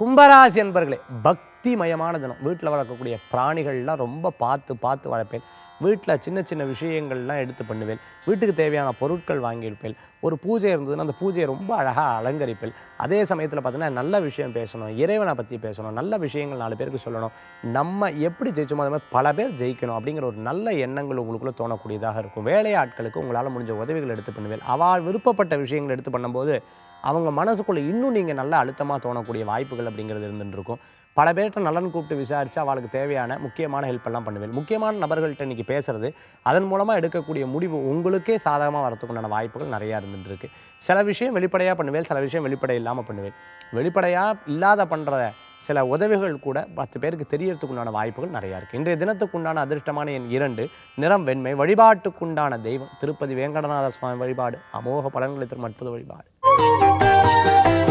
கும்பராசி என்பர்களே பக்திமயமான தினம் வீட்டில் வளர்க்கக்கூடிய பிராணிகள்லாம் ரொம்ப பார்த்து பார்த்து வளர்ப்பேன் வீட்டில் சின்ன சின்ன விஷயங்கள்லாம் எடுத்து பண்ணுவேன் வீட்டுக்கு தேவையான பொருட்கள் வாங்கியிருப்பேன் ஒரு பூஜை இருந்ததுன்னா அந்த பூஜையை ரொம்ப அழகாக அலங்கரிப்பேன் அதே சமயத்தில் பார்த்தீங்கன்னா நல்ல விஷயம் பேசணும் இறைவனை பற்றி பேசணும் நல்ல விஷயங்கள் நாலு பேருக்கு சொல்லணும் நம்ம எப்படி ஜெயிச்சோமோ அது மாதிரி பல பேர் ஜெயிக்கணும் அப்படிங்கிற ஒரு நல்ல எண்ணங்கள் உங்களுக்குள்ள தோணக்கூடியதாக இருக்கும் வேலையாட்களுக்கு உங்களால் முடிஞ்ச உதவிகள் எடுத்து பண்ணுவேன் அவள் விருப்பப்பட்ட விஷயங்கள் எடுத்து பண்ணும்போது அவங்க மனசுக்குள்ளே இன்னும் நீங்கள் நல்ல அழுத்தமாக தோணக்கூடிய வாய்ப்புகள் அப்படிங்கிறது இருந்துட்டு இருக்கும் பல பேர்கிட்ட நலன் கூப்பிட்டு விசாரித்து அவளுக்கு தேவையான முக்கியமான ஹெல்ப் எல்லாம் பண்ணுவேன் முக்கியமான நபர்கள்ட்ட இன்றைக்கி பேசுறது அதன் மூலமாக எடுக்கக்கூடிய முடிவு உங்களுக்கே சாதகமாக வரத்துக்குண்டான வாய்ப்புகள் நிறையா இருந்துட்டு இருக்கு சில விஷயம் வெளிப்படையாக பண்ணுவேன் சில விஷயம் வெளிப்படை இல்லாமல் பண்ணுவேன் வெளிப்படையாக இல்லாத பண்ணுற சில உதவிகள் கூட பத்து பேருக்கு தெரியறதுக்குண்டான வாய்ப்புகள் நிறையா இருக்குது இன்றைய தினத்துக்குண்டான அதிர்ஷ்டமான எண் இரண்டு நிறம் வெண்மை வழிபாட்டுக்குண்டான தெய்வம் திருப்பதி வேங்கடநாத சுவாமி வழிபாடு அமோக பலன்களை தரும் அற்புத வழிபாடு